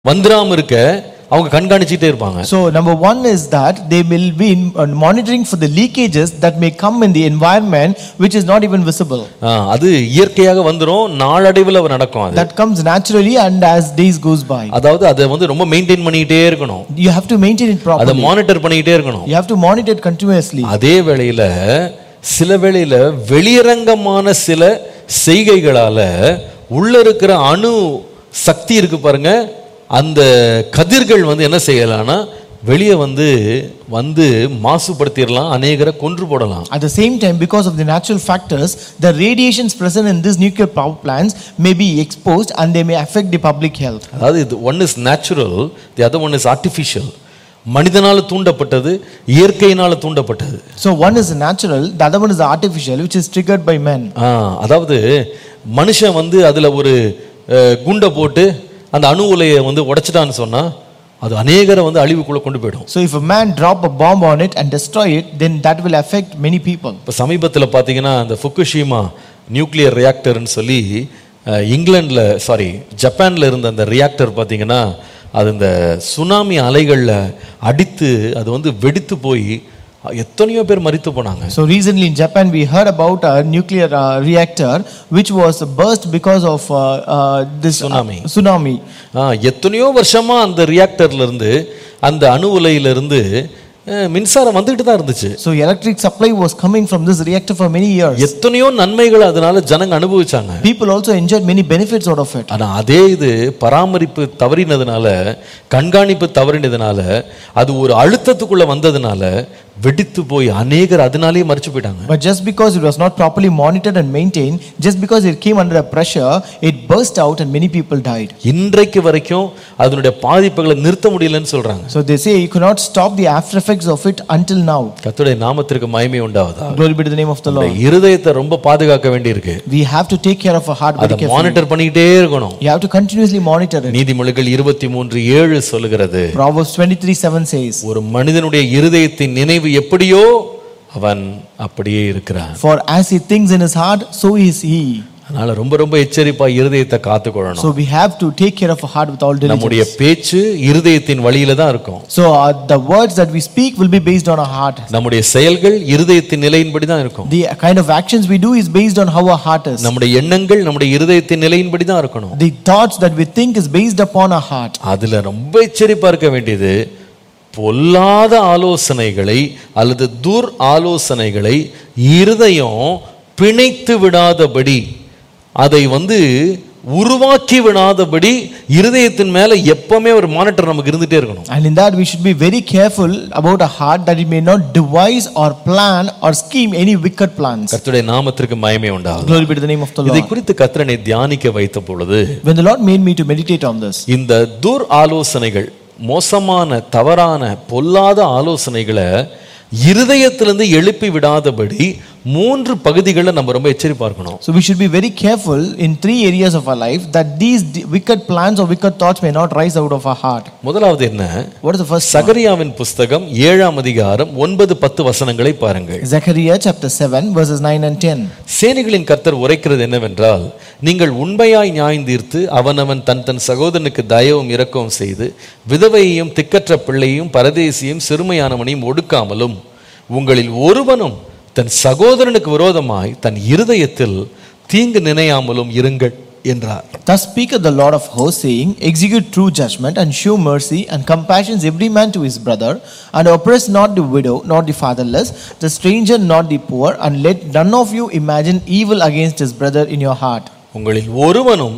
வந்துடாம இருக்க அவங்க கண்காணிச்சுட்டே இருப்பாங்க So, number one is that they will be in, uh, monitoring for the leakages that may come in the environment which is not even visible. ஆ, அது இயற்கையாக வந்துரும் நாளடைவில் நடக்கும் அது That comes naturally and as days goes by. அதாவது அதை வந்து ரொம்ப மெயின்டைன் பண்ணிக்கிட்டே இருக்கணும் You have to maintain it அதை properly. மானிட்டர் பண்ணிக்கிட்டே இருக்கணும் You have to monitor it continuously. அதே வேளையில சில வேளையில வெளியரங்கமான சில செய்கைகளால உள்ள இருக்கிற அணு சக்தி இருக்கு பாருங்க அந்த கதிர்கள் வந்து என்ன செய்யலாம்னா வெளியே வந்து வந்து மாசுபடுத்திடலாம் அநேகரை கொன்று போடலாம் At the same time, because of the natural factors, the radiations present in these nuclear power plants may be exposed and they may affect the public health. அதாவது இது one is natural the other one is artificial மனிதனால தூண்டப்பட்டது இயற்கையினால தூண்டப்பட்டது So, one is natural, the other one is artificial, which is triggered by men. ஆ, அதாவது மனுஷன் வந்து அதுல ஒரு அஹ், குண்டை போட்டு அந்த அணு உலையை வந்து உடைச்சிட்டான்னு சொன்னா அது அநேகரை வந்து அழிவுக்குள்ள கொண்டு போயிடும் So, if a man drop a bomb on it and destroy it, then that will affect many people. இப்போ சமீபத்தில் பார்த்தீங்கன்னா அந்த ஃபுக்குஷிமா நியூக்ளியர் ரியாக்டர்னு சொல்லி அஹ், இங்கிலாந்துல சாரி ஜப்பான்ல இருந்த அந்த ரியாக்டர் பார்த்தீங்கன்னா அது இந்த சுனாமி அலைகளில் அடித்து அது வந்து வெடித்து போய் எத்தனையோ பேர் மரித்து போனாங்க So, recently in Japan, we heard about a nuclear uh, reactor which was burst because of uh, uh, this uh, Tsunami. tsunami. ஆ, எத்தனையோ வருஷமா அந்த ரியாக்டர்ல இருந்து அந்த அணு உலையில இருந்து அஹ், மின்சாரம் வந்துகிட்டு தான் இருந்துச்சு So, electric supply was coming from this reactor for many years. எத்தனையோ நன்மைகள் அதனால ஜனங்க அனுபவிச்சாங்க People also enjoyed many benefits out of it. ஆனா அதே இது பராமரிப்பு தவறினதுனால கண்காணிப்பு தவறினதுனால அது ஒரு அழுத்தத்துக்குள்ள வந்ததுனால வெடித்து போய் அநேகர் அதனாலேயே மறிச்சு போயிட்டாங்க But just because it was not properly monitored and maintained, just because it came under a pressure, it burst out and many people died. இன்றைக்கு வரைக்கும் அதனுடைய பாதிப்புகளை நிறுத்த முடியலன்னு சொல்றாங்க So they say you cannot stop the after effects of it until now. கர்த்தருடைய நாமத்திற்கு மகிமை உண்டாவதா Glory be to the name of the இந்த Lord. இருதயத்தை ரொம்ப பாதுகாக்க வேண்டியிருக்கு We have to take care of our heart very அதை carefully. மானிட்டர் பண்ணிக்கிட்டே இருக்கணும் You have to continuously monitor it. நீதிமொழிகள் இருபத்தி மூன்று ஏழு சொல்லுகிறது Proverbs 23 7 says, ஒரு மனிதனுடைய இருதயத்தின் நினைவு எப்படியோ அவன் அப்படியே இருக்கிறான் For as he thinks in his heart, so is he. அதனால ரொம்ப ரொம்ப எச்சரிப்பா இருதயத்தை காத்துக்கொள்ளணும் So we have to take care of our heart with all நம்முடைய diligence. பேச்சு இருதயத்தின் வழியில தான் இருக்கும் So uh, the words that we speak will be based on our heart. நம்முடைய செயல்கள் இருதயத்தின் நிலையின்படி தான் இருக்கும் The kind of actions we do is based on how our heart is. நம்முடைய எண்ணங்கள் நம்முடைய இருதயத்தின் நிலையின்படி தான் இருக்கணும் The thoughts that we think is based upon our heart. அதுல ரொம்ப எச்சரிப்பா இருக்க வேண்டியது பொல்லாத ஆலோசனைகளை அல்லது துர் ஆலோசனைகளை இருதயம் பிணைத்து விடாதபடி அதை வந்து உருவாக்கி விடாதபடி இருதயத்தின் மேல எப்பவுமே ஒரு மானிட்டர் நமக்கு இருந்துட்டே இருக்கணும் And in that, we should be very careful about our heart that it may not devise or plan or scheme any wicked plans. கர்த்தருடைய நாமத்திற்கு மயமே உண்டாகும் Glory be to the name of the இதை Lord. குறித்து கர்த்தரனை தியானிக்க வைத்த பொழுது When the Lord made me to meditate on this, இந்த துர் ஆலோசனைகள் மோசமான தவறான பொல்லாத ஆலோசனைகளை இருதயத்திலிருந்து எழுப்பி விடாதபடி மூன்று பகுதிகளை நம்ம ரொம்ப எச்சரிப்பா இருக்கணும் so we should be very careful in three areas of our life that these d- wicked plans or wicked thoughts may not rise out of our heart. முதலாவது என்ன What is the first? one? சகரியாவின் புஸ்தகம் ஏழாம் அதிகாரம் ஒன்பது பத்து வசனங்களை பாருங்கள் Zechariah chapter 7, verses 9 and 10. சேனைகளின் கர்த்தர் உரைக்கிறது என்னவென்றால் நீங்கள் உண்மையாய் நியாயந்தீர்த்து அவனவன் தன் தன் சகோதரனுக்கு தயவும் இரக்கவும் செய்து விதவையையும் திக்கற்ற பிள்ளையும் பரதேசியும் சிறுமையானவனையும் ஒடுக்காமலும் உங்களில் ஒருவனும் தன் சகோதரனுக்கு விரோதமாய் தன் இருதயத்தில் தீங்கு நினையாமலும் இருங்கள் என்றார் Thus speaketh the Lord of hosts, saying, Execute true judgment, and shew mercy, and compassions every man to his brother, and oppress not the widow, nor the fatherless, the stranger, nor the poor, and let none of you imagine evil against his brother in your heart. உங்களில் ஒருவனும்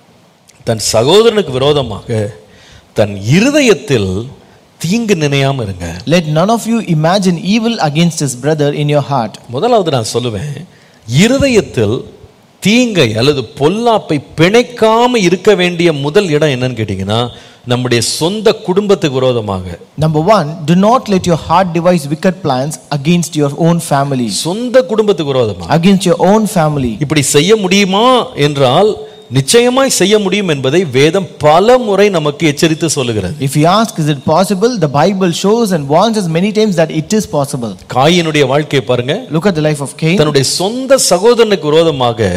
தன் சகோதரனுக்கு விரோதமாக தன் இருதயத்தில் தீங்கு நினையாம இருங்க Let none of you imagine evil against his brother in your heart. முதலாவது நான் சொல்லுவேன் இருதயத்தில் தீங்கை அல்லது பொல்லாப்பை பிணைக்காம இருக்க வேண்டிய முதல் இடம் என்னன்னு கேட்டீங்கன்னா நம்முடைய சொந்த குடும்பத்துக்கு விரோதமாக Number one, do not let your heart devise wicked plans against your own family. சொந்த குடும்பத்துக்கு விரோதமாக Against your own family. இப்படி செய்ய முடியுமா என்றால் நிச்சயமாய் செய்ய முடியும் என்பதை வேதம் பல முறை நமக்கு எச்சரித்து சொல்லுகிறது If you ask, is it possible? The Bible shows and warns us many times that it is possible. காயினுடைய வாழ்க்கையை பாருங்க Look at the life of Cain. தன்னுடைய சொந்த சகோதரனுக்கு விரோதமாக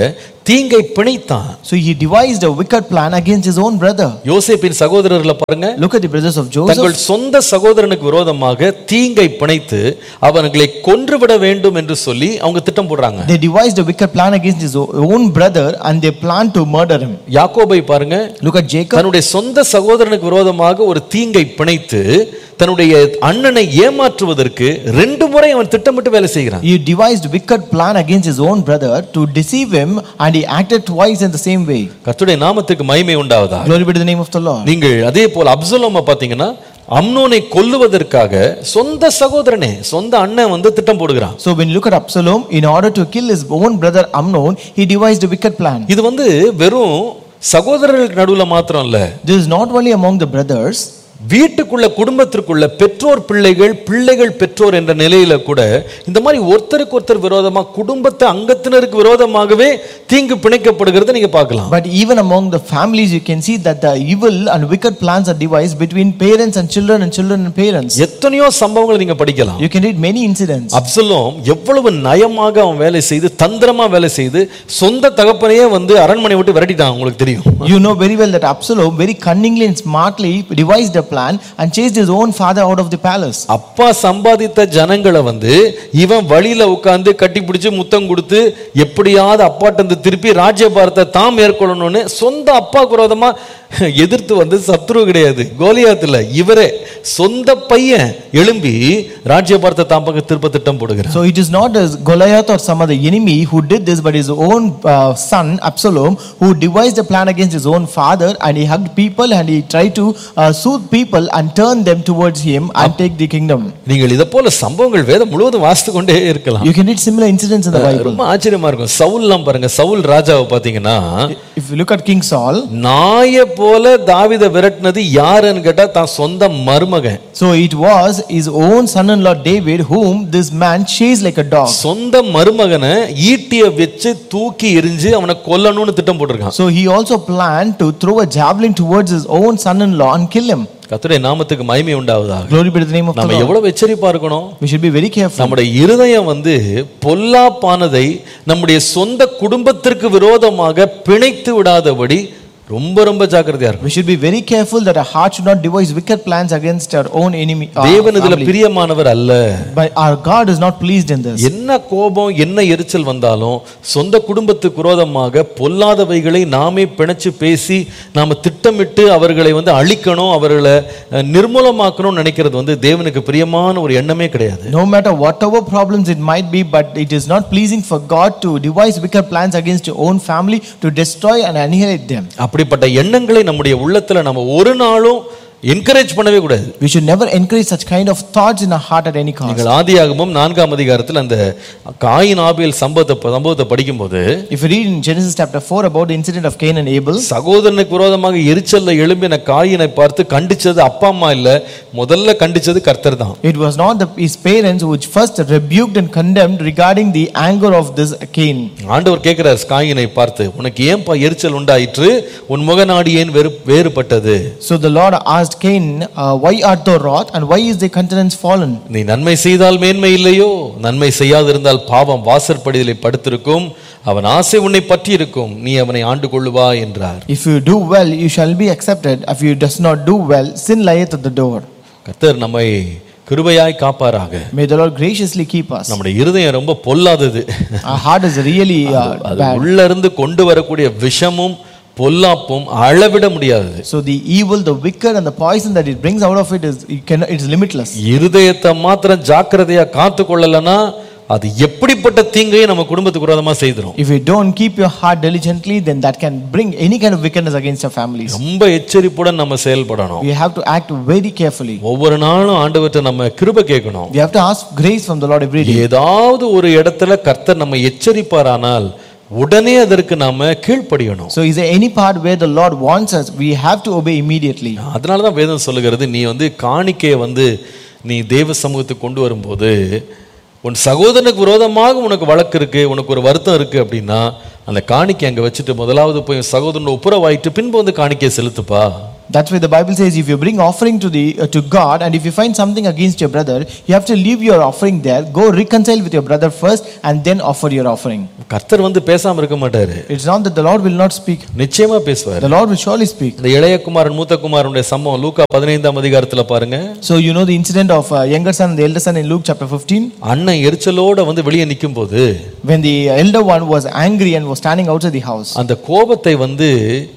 தீங்கை பிணைத்தான் So he devised a wicked plan against his own brother. யோசேப்பின் சகோதரர்களை பாருங்க Look at the brothers of தங்கள் Joseph. சொந்த சகோதரனுக்கு விரோதமாக தீங்கை பிணைத்து அவர்களை கொன்றுவிட வேண்டும் என்று சொல்லி அவங்க திட்டம் போடுறாங்க They devised a wicked plan against his o- own brother and they planned to murder him. யாக்கோபை பாருங்க Look at Jacob. தன்னுடைய சொந்த சகோதரனுக்கு விரோதமாக ஒரு தீங்கை பிணைத்து தன்னுடைய அண்ணனை ஏமாற்றுவதற்கு ரெண்டு முறை அவன் திட்டமிட்டு வேலை செய்கிறான் He devised wicked plan against his own brother to deceive him and he acted twice in the same way. கர்த்தருடைய நாமத்துக்கு மகிமை உண்டாவதா Glory be to the name of the Lord. நீங்கள் அதே போல் அப்சலோம பாத்தீங்கன்னா அம்னோனை கொல்லுவதற்காக சொந்த சகோதரனே சொந்த அண்ணன் வந்து திட்டம் போடுகிறான் So when you look at Absalom, in order to kill his own brother Amnon, he devised a wicked plan. இது வந்து வெறும் சகோதரர்களுக்கு நடுவுல மாத்திரம் இல்ல This is not only among the brothers, வீட்டுக்குள்ள குடும்பத்திற்குள்ள பெற்றோர் பிள்ளைகள் பிள்ளைகள் பெற்றோர் என்ற நிலையில கூட இந்த மாதிரி ஒருத்தருக்கு ஒருத்தர் விரோதமா குடும்பத்தை அங்கத்தினருக்கு விரோதமாகவே தீங்கு பிணைக்கப்படுகிறத நீங்க பார்க்கலாம் but even among the families, you can see that the evil and wicked plans are devised between parents and children and children and parents. எத்தனையோ சம்பவங்களை நீங்க படிக்கலாம் You can read many incidents. Absalom எவ்வளவு நயமாக அவன் வேலை செய்து தந்திரமா வேலை செய்து சொந்த தகப்பனையே வந்து அரண்மனை விட்டு விரட்டிட்டான் உங்களுக்கு தெரியும் You know very well that Absalom very cunningly and smartly devised a plan and chased his own father out of the palace. அப்பா சம்பாதித்த ஜனங்களை வந்து இவன் வழியில உட்கார்ந்து கட்டி பிடிச்சு முத்தம் கொடுத்து எப்படியாவது அப்பாட்ட இருந்து திருப்பி ராஜ்யபாரத்தை தாம் மேற்கொள்ளணும்னு சொந்த அப்பா விரோதமா எதிர்த்து வந்து சத்ரு கிடையாது கோலியாத் இல்ல இவரே சொந்த பையன் எழும்பி ராஜ்யபாரத்தை தாம் பக்கம் திருப்ப திட்டம் போடுகிறார் So it is not as Goliath or some other enemy who did this, but his own uh, son Absalom who devised a plan against his own father and he hugged people and he tried to uh, soothe people and turn them towards him and take the kingdom. நீங்கள் இதை போல சம்பவங்கள் வேதம் முழுவதும் வாசித்து கொண்டே இருக்கலாம் You can read similar incidents in the Bible. ரொம்ப ஆச்சரியமா இருக்கும் சவுல்லாம் பாருங்க சவுல் ராஜாவை பாத்தீங்கன்னா If you look at King Saul, நாய போல தாவித விரட்டினது யாருன்னு கேட்டா தான் சொந்த மருமகன் so it was his own son-in-law David whom this man chased like a dog. சொந்த மருமகனை ஈட்டிய வச்சு தூக்கி எரிஞ்சு அவனை கொல்லணும்னு திட்டம் போட்டிருக்கான் So he also planned to throw a javelin towards his own son-in-law and kill him. கர்த்தருடைய நாமத்துக்கு மகிமை உண்டாவதாக Glory be to the name of the நம்ம Lord. எவ்வளவு எச்சரிப்பா இருக்கணும் We should be very careful. நம்முடைய இருதயம் வந்து பொல்லாப்பானதை நம்முடைய சொந்த குடும்பத்திற்கு விரோதமாக பிணைத்து விடாதபடி ரொம்ப ரொம்ப ஜாக்கிரதையா இருக்கும் We should be very careful that our heart should not devise wicked plans against our own enemy. our தேவன் இதுல family. பிரியமானவர் அல்ல But our God is not pleased in this. என்ன கோபம் என்ன எரிச்சல் வந்தாலும் சொந்த குடும்பத்துக்கு விரோதமாக பொல்லாதவைகளை நாமே பிணைச்சு பேசி நாம திட்டமிட்டு அவர்களை வந்து அழிக்கணும் அவர்களை அஹ், நிர்மூலமாக்கணும்னு நினைக்கிறது வந்து தேவனுக்கு பிரியமான ஒரு எண்ணமே கிடையாது No matter whatever problems it might be, but it is not pleasing for God to devise wicked plans against your own family to destroy and annihilate them. அப்படிப்பட்ட எண்ணங்களை நம்முடைய உள்ளத்துல நம்ம ஒரு நாளும் என்கரேஜ் பண்ணவே கூடாது We should never encourage such kind of thoughts in our heart at any cost. நீங்கள் ஆதியாகமம் நான்காம் அதிகாரத்தில் அந்த காயின் ஆபியல் சம்பவத்தை சம்பவத்தை படிக்கும்போது If you read in Genesis chapter 4 about the incident of Cain and Abel, சகோதரனுக்கு விரோதமாக எரிச்சல்ல எழும்பின காயினை பார்த்து கண்டிச்சது அப்பா அம்மா இல்ல முதல்ல கண்டிச்சது கர்த்தர் தான் it was not the, his parents which first rebuked and condemned regarding the anger of this Cain. ஆண்டவர் கேட்கிறார் காயினை பார்த்து உனக்கு ஏன்பா எரிச்சல் உண்டாயிற்று உன் முகநாடி ஏன் வேறு வேறுபட்டது So the Lord asked Cain, uh, Why art thou wroth and why is thy countenance fallen? நீ நன்மை செய்தால் மேன்மை இல்லையோ நன்மை செய்யாதிருந்தால் பாவம் வாசற்படியிலே படுத்திருக்கும் அவன் ஆசை உன்னை பற்றி இருக்கும் நீ அவனை ஆண்டு கொள்ளுவா என்றார் If you do well, you shall be accepted. If you does not do well, sin lieth at the door. கர்த்தர் நம்மை கிருபையாய் காப்பாராக May the Lord graciously keep us. நம்முடைய இருதயம் ரொம்ப பொல்லாதது Our heart is really uh, அது bad. உள்ள இருந்து கொண்டு வரக்கூடிய விஷமும் பொல்லாப்பும் அளவிட முடியாது So the evil, the wicked, and the poison that it brings out of it is it can it is limitless. இருதயத்தை மாத்திரம் ஜாக்கிரதையா காத்து கொள்ளலன்னா அது எப்படிப்பட்ட தீங்கையும் நம்ம குடும்பத்துக்கு விரோதமா செய்திரும் If you don't keep your heart diligently, then that can bring any kind of wickedness against our families. ரொம்ப எச்சரிப்புடன் நம்ம செயல்படணும் We have to act very carefully. ஒவ்வொரு நாளும் ஆண்டவர்கிட்ட நம்ம கிருபை கேட்கணும் We have to ask grace from the Lord every day. ஏதாவது ஒரு இடத்துல கர்த்தர் நம்ம எச்சரிப்பாரானால் உடனே அதற்கு நாம கீழ்ப்படியணும் So, is there any part where the Lord wants us? We have to obey immediately. அதனால தான் வேதம் சொல்லுகிறது நீ வந்து காணிக்கையை வந்து நீ தேவ சமூகத்துக்கு கொண்டு வரும்போது உன் சகோதரனுக்கு விரோதமாக உனக்கு வழக்கு இருக்கு உனக்கு ஒரு வருத்தம் இருக்கு அப்படின்னா அந்த காணிக்கை அங்க வச்சுட்டு முதலாவது போய் உன் சகோதரன் ஒப்புரவாயிட்டு பின்பு வந்து காணிக்கையை செலுத்துப்பா That's why the Bible says if you bring offering to the uh, to God and if you find something against your brother, you have to leave your offering there, go reconcile with your brother first, and then offer your offering. கர்த்தர் வந்து பேசாம இருக்க மாட்டாரு It's not that the Lord will not speak; நிச்சயமா பேசுவார் the Lord will surely speak. இந்த இளைய குமாரன் மூத்த குமாரனுடைய சம்பவம் லூக்கா பதினைந்தாம் அதிகாரத்துல பாருங்க So you know the incident of uh, younger son and the elder son in Luke chapter 15, அண்ணன் எரிச்சலோட வந்து வெளியே நிற்கும் போது when the elder one was angry and was standing outside the house. அந்த கோபத்தை வந்து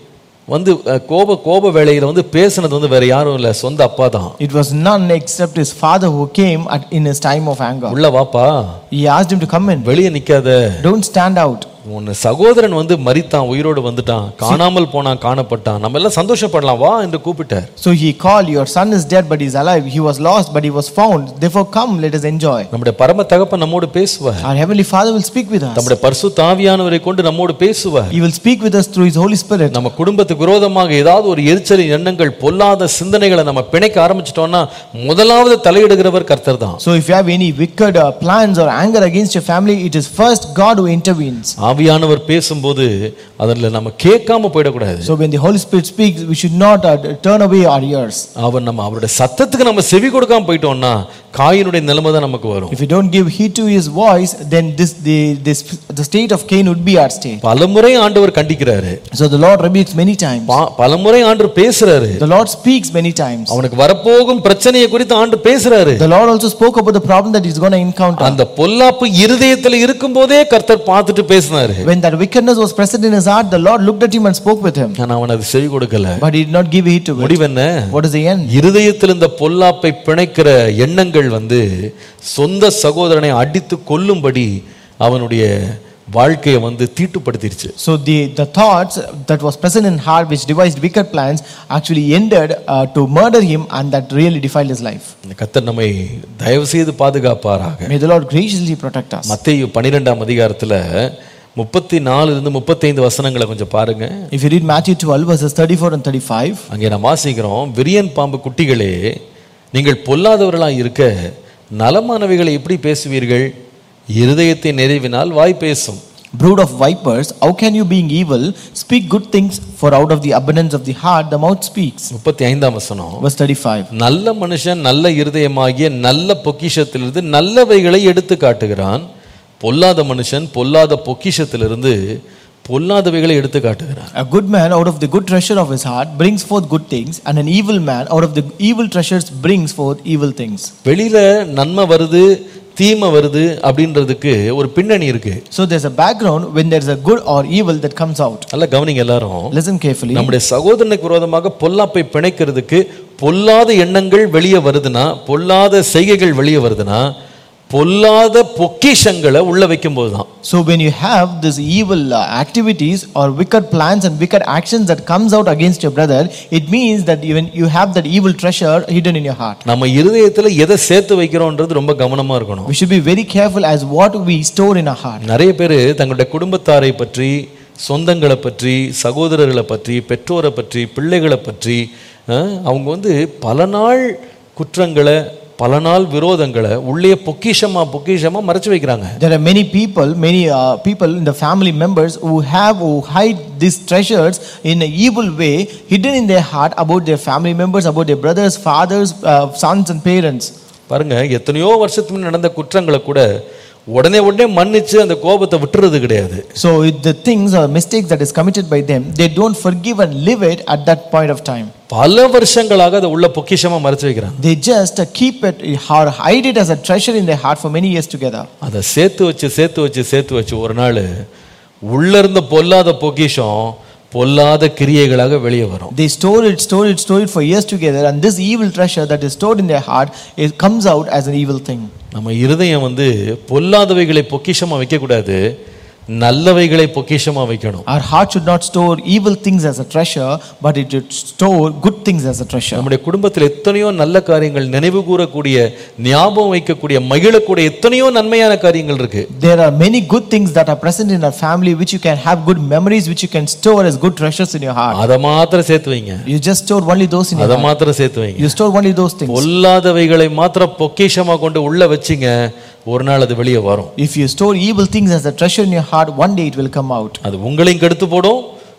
வந்து அஹ், கோப கோப வேளையில வந்து பேசுனது வந்து வேற யாரும் இல்ல சொந்த அப்பா தான் It was none except his father who came at, in his time of anger. உள்ள வாப்பா He asked him to come in. வெளியே நிக்காத Don't stand out. உன் சகோதரன் வந்து மரித்தான் உயிரோடு வந்துட்டான் காணாமல் போனான் காணப்பட்டான் நம்ம எல்லாம் சந்தோஷப்படலாம் வா என்று கூப்பிட்டார் So he called, Your son is dead, but he's alive. He was lost, but he was found. Therefore, come, let us enjoy. நம்முடைய பரம தகப்பன் நம்மோடு பேசுவார் Our Heavenly Father will speak with us. நம்முடைய பரிசு தாவியானவரை கொண்டு நம்மோடு பேசுவார் He will speak with us through His Holy Spirit. நம்ம குடும்பத்துக்கு விரோதமாக ஏதாவது ஒரு எரிச்சலின் எண்ணங்கள் பொல்லாத சிந்தனைகளை நம்ம பிணைக்க ஆரம்பிச்சிட்டோம்னா முதலாவது தலையிடுகிறவர் கர்த்தர் தான் So, if you have any wicked uh, plans or anger against your family, it is first God who intervenes. ஆவியானவர் பேசும்போது அதில் நம்ம கேட்காம போயிடக்கூடாது So, when the Holy Spirit speaks, we should not uh, turn away our ears. அவர் நம்ம அவருடைய சத்தத்துக்கு நம்ம செவி கொடுக்காம போயிட்டோம்னா காயினுடைய நிலைமை தான் நமக்கு வரும் If we don't give heed to His voice, then this the this the state of Cain would be our state. பலமுறை ஆண்டவர் கண்டிக்கிறாரு So the Lord rebukes many times. பா- பலமுறை ஆண்டவர் பேசுறாரு The Lord speaks many times. அவனுக்கு வரப்போகும் பிரச்சனையை குறித்து ஆண்டு பேசுறாரு The Lord also spoke about the problem that he's going to encounter. அந்த பொல்லாப்பு இருதயத்துல இருக்கும் போதே கர்த்தர் பார்த்துட்டு பேசினாரு When that wickedness was present in his heart, the Lord looked at him and spoke with him. ஆனா அவன் அது செவி கொடுக்கல But he did not give heed to it. முடிவு என்ன What is the end? இருதயத்தில் இந்த பொல்லாப்பை பிணைக்கிற எண்ணங்கள் வந்து சொந்த சகோதரனை அடித்து கொல்லும்படி அவனுடைய வாழ்க்கையை வந்து தீட்டுப்படுத்திருச்சு So the, the thoughts that was present in heart which devised wicked plans actually ended uh, to murder him and that really defiled his life. இந்த கர்த்தர் நம்மை தயவு செய்து பாதுகாப்பாராக May the Lord graciously protect us. மத்தேயு பன்னிரெண்டாம் அதிகாரத்துல முப்பத்தி நாலுல இருந்து முப்பத்தைந்து வசனங்களை கொஞ்சம் பாருங்க If you read Matthew 12 verses 34 and 35, அங்கே நாம் வாசிக்கிறோம் விரியன் பாம்பு குட்டிகளே நீங்கள் பொல்லாதவர்களாய் இருக்க நலமானவைகளை எப்படி பேசுவீர்கள் இருதயத்தை நிறைவினால் வாய் பேசும் brood of vipers, how can you being evil speak good things for out of the abundance of the heart the mouth speaks. முப்பத்தி ஐந்தாம் வசனம் Verse 35. நல்ல மனுஷன் நல்ல இருதயமாகிய நல்ல பொக்கிஷத்திலிருந்து நல்லவைகளை எடுத்து காட்டுகிறான் பொல்லாத மனுஷன் பொல்லாத பொக்கிஷத்திலிருந்து பொல்லாதவைகளை எடுத்து காட்டுகிறான் A good man out of the good treasure of his heart brings forth good things, and an evil man out of the evil treasures brings forth evil things. வெளியில நன்மை வருது தீமை வருது அப்படின்றதுக்கு ஒரு பின்னணி இருக்கு So there's a background when there's a good or evil that comes out. நல்லா கவனிங்க எல்லாரும் Listen carefully. நம்முடைய சகோதரனுக்கு விரோதமாக பொல்லாப்பை பிணைக்கிறதுக்கு பொல்லாத எண்ணங்கள் வெளியே வருதுன்னா பொல்லாத செய்கைகள் வெளியே வருதுன்னா பொல்லாத பொக்கிஷங்களை உள்ள வைக்கும்போது தான் So when you have this evil uh, activities or wicked plans and wicked actions that comes out against your brother, it means that even you have that evil treasure hidden in your heart. நம்ம இருதயத்துல எதை சேர்த்து வைக்கிறோன்றது ரொம்ப கவனமா இருக்கணும் We should be very careful as what we store in our heart. நிறைய பேர் தங்களுடைய குடும்பத்தாரை பற்றி சொந்தங்களை பற்றி சகோதரர்களை பற்றி பெற்றோரை பற்றி பிள்ளைகளை பற்றி அஹ், அவங்க வந்து பல நாள் குற்றங்களை பல நாள் விரோதங்களை உள்ளே பொக்கிஷமா பொக்கிஷமா மறைச்சு வைக்கிறாங்க There are many people, many uh, people in the family members who have who hide these treasures in an evil way, hidden in their heart about their family members, about their brothers, fathers, uh, sons, and parents. பாருங்க எத்தனையோ வருஷத்துக்கு முன்ன நடந்த குற்றங்களை கூட உடனே உடனே மன்னிச்சு அந்த கோபத்தை விட்டுறது கிடையாது So if the things or mistakes that is committed by them, they don't forgive and live it at that point of time. பல வருஷங்களாக அதை உள்ள பொக்கிஷமா மறைச்சு வைக்கிறாங்க They just uh, keep it or hide it as a treasure in their heart for many years together. அதை சேர்த்து வச்சு சேர்த்து வச்சு சேர்த்து வச்சு ஒரு நாள் உள்ள இருந்த பொல்லாத பொக்கிஷம் பொல்லாத கிரியைகளாக வெளியே வரும் They store it, store it, store it for years together, and this evil treasure that is stored in their heart it comes out as an evil thing. நம்ம இருதயம் வந்து பொல்லாதவைகளை பொக்கிஷமா வைக்கக்கூடாது நல்லவைகளை பொக்கிஷமா வைக்கணும் Our heart should not store evil things as a treasure, but it should store good things as a treasure. நம்முடைய குடும்பத்தில் எத்தனையோ நல்ல காரியங்கள் நினைவு கூறக்கூடிய ஞாபகம் வைக்கக்கூடிய மகிழக்கூடிய எத்தனையோ நன்மையான காரியங்கள் இருக்கு There are many good things that are present in our family which you can have good memories which you can store as good treasures in your heart. அதை மாத்திரம் சேர்த்து வைங்க You just store only those in your அதை heart. மாத்திரம் சேர்த்து வைங்க You store only those things. பொல்லாதவைகளை மாத்திரம் பொக்கிஷமா கொண்டு உள்ள வச்சிங்க ஒரு நாள் அது வெளியே வரும் If you store evil things as a treasure in your heart, one day it will come out. அது உங்களையும் கெடுத்து போடும்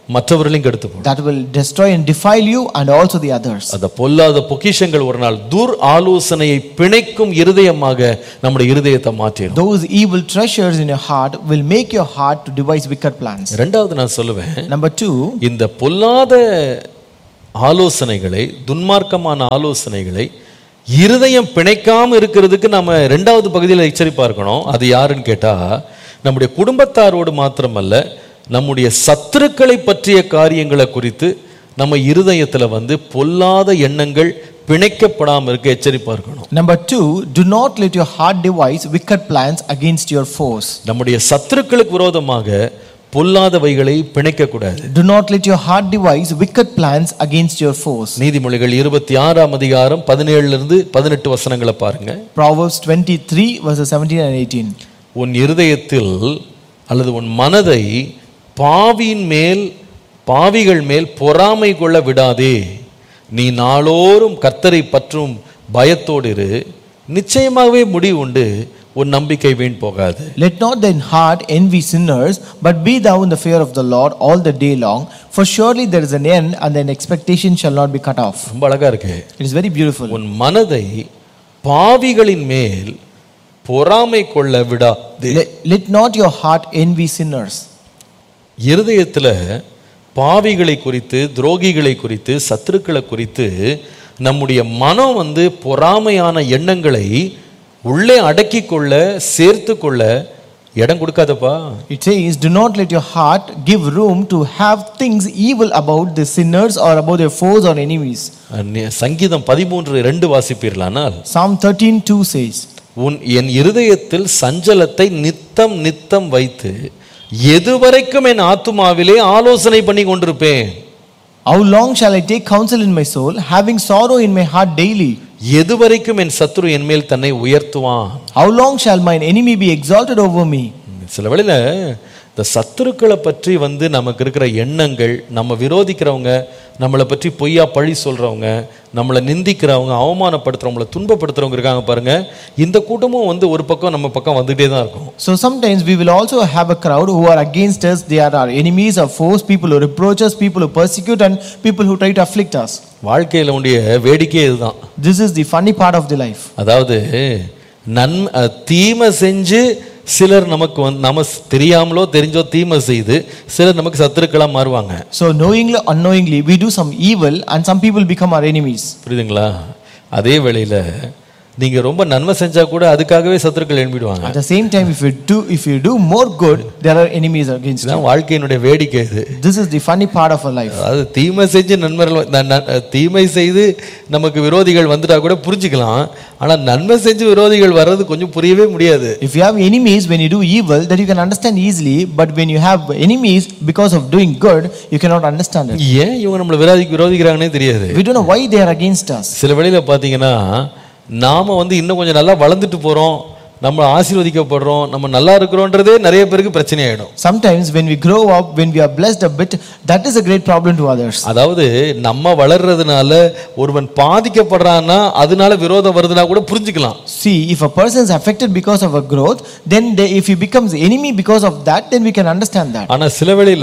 மற்றவர்களையும் கெடுத்து போடும் that will destroy and defile you and also the others. அந்த பொல்லாத பொக்கிஷங்கள் ஒரு நாள் துர் ஆலோசனையை பிணைக்கும் இருதயமாக நம்முடைய இருதயத்தை மாற்றிடும் Those evil treasures in your heart will make your heart to devise wicked plans. ரெண்டாவது நான் சொல்லுவேன் Number two, இந்த பொல்லாத ஆலோசனைகளை துன்மார்க்கமான ஆலோசனைகளை இருதயம் பிணைக்காம இருக்கிறதுக்கு நம்ம ரெண்டாவது பகுதியில் எச்சரிப்பா இருக்கணும் அது யாருன்னு கேட்டா நம்முடைய குடும்பத்தாரோடு மாத்திரமல்ல நம்முடைய சத்துருக்களை பற்றிய காரியங்களை குறித்து நம்ம இருதயத்துல வந்து பொல்லாத எண்ணங்கள் பிணைக்கப்படாம இருக்க எச்சரிப்பா இருக்கணும் number two, do not let your heart devise wicked plans against your foes. நம்முடைய சத்துருக்களுக்கு விரோதமாக பொல்லாதவைகளை பிணைக்கக்கூடாது Do not let your heart devise wicked plans against your foes. நீதிமொழிகள் இருபத்தி ஆறாம் அதிகாரம் பதினேழுல இருந்து பதினெட்டு வசனங்களை பாருங்க Proverbs 23, verses 17 and 18. உன் இருதயத்தில் அல்லது உன் மனதை பாவியின் மேல் பாவிகள் மேல் பொறாமை கொள்ள விடாதே நீ நாளோறும் கர்த்தரை பற்றும் பயத்தோடு இரு நிச்சயமாகவே முடிவு உண்டு உன் நம்பிக்கை வீண் போகாது Let not thine heart envy sinners, but be thou in the fear of the Lord all the day long. For surely there is an end, and thine expectation shall not be cut off. ரொம்ப அழகா இருக்கு It is very beautiful. உன் மனதை பாவிகளின் மேல் பொறாமை கொள்ள விடாதே Let, let not your heart envy sinners. இருதயத்துல பாவிகளை குறித்து துரோகிகளை குறித்து சத்துருக்களை குறித்து நம்முடைய மனம் வந்து பொறாமையான எண்ணங்களை உள்ளே அடக்கி கொள்ள சேர்த்து கொள்ள இடம் கொடுக்காதப்பா It says, Do not let your heart give room to have things evil about the sinners or about their foes or enemies. அந்நிய- சங்கீதம் பதிமூன்று ரெண்டு வாசிப்பீர்களானால் Psalm 13 2 says, உன் என் இருதயத்தில் சஞ்சலத்தை நித்தம் நித்தம் வைத்து எதுவரைக்கும் என் ஆத்துமாவிலே ஆலோசனை பண்ணி கொண்டிருப்பேன் How long shall I take counsel in my soul, having sorrow in my heart daily? எதுவரைக்கும் என் சத்துரு என் மேல் தன்னை உயர்த்துவான் How long shall mine enemy be exalted over me? சில வேளையில இந்த சத்துருக்களை பற்றி வந்து நமக்கு இருக்கிற எண்ணங்கள் நம்ம விரோதிக்கிறவங்க நம்மளை பற்றி பொய்யா பழி சொல்றவங்க நம்மளை நிந்திக்கிறவங்க அவமானப்படுத்துறவங்கள துன்பப்படுத்துறவங்க இருக்காங்க பாருங்க இந்த கூட்டமும் வந்து ஒரு பக்கம் நம்ம பக்கம் வந்துட்டே தான் இருக்கும் So sometimes we will also have a crowd who are against us. They are our enemies or foes, people who reproach us, people who persecute, and people who try to afflict us. வாழ்க்கையில உடைய வேடிக்கையே இதுதான் This is the funny part of the life. அதாவது நன்மை அஹ், தீமை செஞ்சு சிலர் நமக்கு வந்து நம்ம தெரியாமலோ தெரிஞ்சோ தீமை செய்து சிலர் நமக்கு சத்துருக்களா மாறுவாங்க So knowingly or unknowingly, we do some evil, and some people become our enemies. புரியுதுங்களா அதே வேளையில நீங்க ரொம்ப நன்மை செஞ்சா கூட அதுக்காகவே சத்துருக்கள் எழுப்பிடுவாங்க At the same time, if you do if you do more good, there are enemies against you. இதுதான் வாழ்க்கையினுடைய வேடிக்கை இது This is the funny part of our life. அதாவது தீமை செஞ்சு நண்பர்கள் ந- ந- தீமை செய்து நமக்கு விரோதிகள் வந்துட்டா கூட புரிஞ்சுக்கலாம் ஆனா நன்மை செஞ்சு விரோதிகள் வர்றது கொஞ்சம் புரியவே முடியாது If you have enemies when you do evil, that you can understand easily. But when you have enemies because of doing good, you cannot understand it. ஏன் இவங்க நம்மளை விரோதி விரோதிக்கிறாங்கன்னே தெரியாது We don't know why they are against us. சில வேளையில பார்த்தீங்கன்னா நாம வந்து இன்னும் கொஞ்சம் நல்லா வளர்ந்துட்டு போறோம் நம்ம ஆசீர்வதிக்கப்படுறோம் நம்ம நல்லா இருக்கிறோன்றதே நிறைய பேருக்கு பிரச்சனை ஆயிடும் Sometimes when we grow up, when we are blessed a bit, that is a great problem to others. அதாவது நம்ம வளர்றதுனால ஒருவன் பாதிக்கப்படுறான்னா அதனால விரோதம் வருதுன்னா கூட புரிஞ்சுக்கலாம் See, if a person is affected because of a growth, then they, if he becomes enemy because of that, then we can understand that. ஆனா சில வேளையில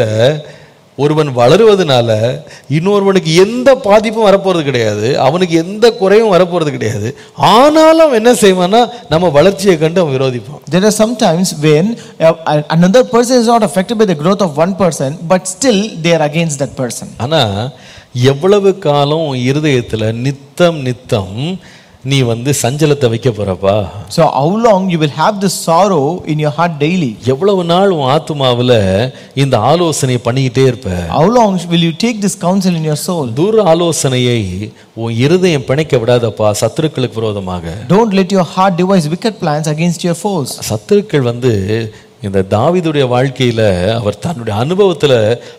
ஒருவன் வளருவதனால இன்னொருவனுக்கு எந்த பாதிப்பும் வரப்போறது கிடையாது அவனுக்கு எந்த குறையும் வரப்போறது கிடையாது ஆனாலும் அவன் என்ன செய்வான்னா நம்ம வளர்ச்சியை கண்டு அவன் விரோதிப்பான் There are sometimes when uh, another person is not affected by the growth of one person, but still they are against that person. ஆனா எவ்வளவு காலம் உன் இருதயத்துல நித்தம் நித்தம் நீ வந்து சஞ்சலத்தை வைக்க போறப்பா So, how long you will have this sorrow in your heart daily? எவ்வளவு நாள் உன் ஆத்துமாவுல இந்த ஆலோசனையை பண்ணிக்கிட்டே இருப்ப How long will you take this counsel in your soul? தூர ஆலோசனையை உன் இருதயம் பிணைக்க விடாதப்பா சத்துருக்களுக்கு விரோதமாக Don't let your heart devise wicked plans against your foes. சத்துருக்கள் வந்து இந்த தாவீதுடைய வாழ்க்கையில அவர் தன்னுடைய அனுபவத்துல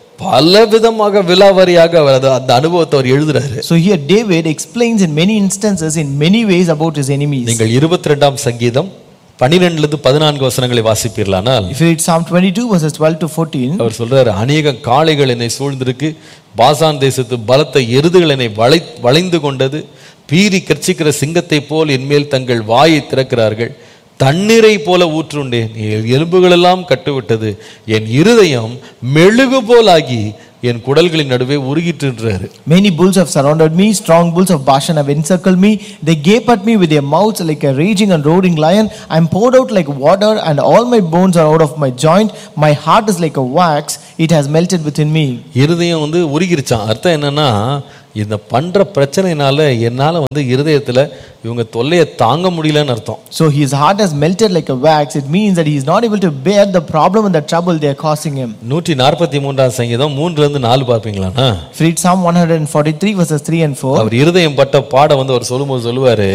பல விதமாக விலாவாரியாக அவர் அது- அந்த அனுபவத்தை அவர் எழுதுறாரு So, here David explains in many instances, in many ways, about his enemies. நீங்கள் இருபத்தி ரெண்டாம் சங்கீதம் பனிரெண்டுல இருந்து பதினான்கு வசனங்களை வாசிப்பீர்களானால் If you read Psalm 22, verses 12 to 14, அவர் சொல்றாரு அநேக காளைகள் என்னை சூழ்ந்திருக்கு பாசான் தேசத்து பலத்த எருதுகள் என்னை வளை வளைந்து கொண்டது பீறி கர்ச்சிக்கிற சிங்கத்தை போல் என்மேல் தங்கள் வாயை திறக்கிறார்கள் தண்ணீரை போல ஊற்றுண்டேன் என் எலும்புகளெல்லாம் கட்டுவிட்டது என் இருதயம் மெழுகு போலாகி என் குடல்களின் நடுவே உருகிட்டுன்றாரு Many bulls have surrounded me, strong bulls of Bashan have encircled me. They gape at me with their mouths like a raging and roaring lion. I am poured out like water, and all my bones are out of my joint. My heart is like a wax, it has melted within me. இருதயம் வந்து உருகிருச்சான் அர்த்தம் என்னன்னா இந்த பண்ற பிரச்சனைனால என்னால வந்து இருதயத்துல இவங்க தொல்லையை தாங்க முடியலன்னு அர்த்தம் So his heart has melted like a wax. It means that he is not able to bear the problem and the trouble they are causing him. நூற்றி நாற்பத்தி மூன்றாம் சங்கீதம் மூன்றுல இருந்து நாலு பார்ப்பீங்களாண்ணா If you read Psalm 143, verses 3 and 4. அவர் இருதயம் பட்ட பாட வந்து அவர் சொல்லும்போது சொல்லுவாரு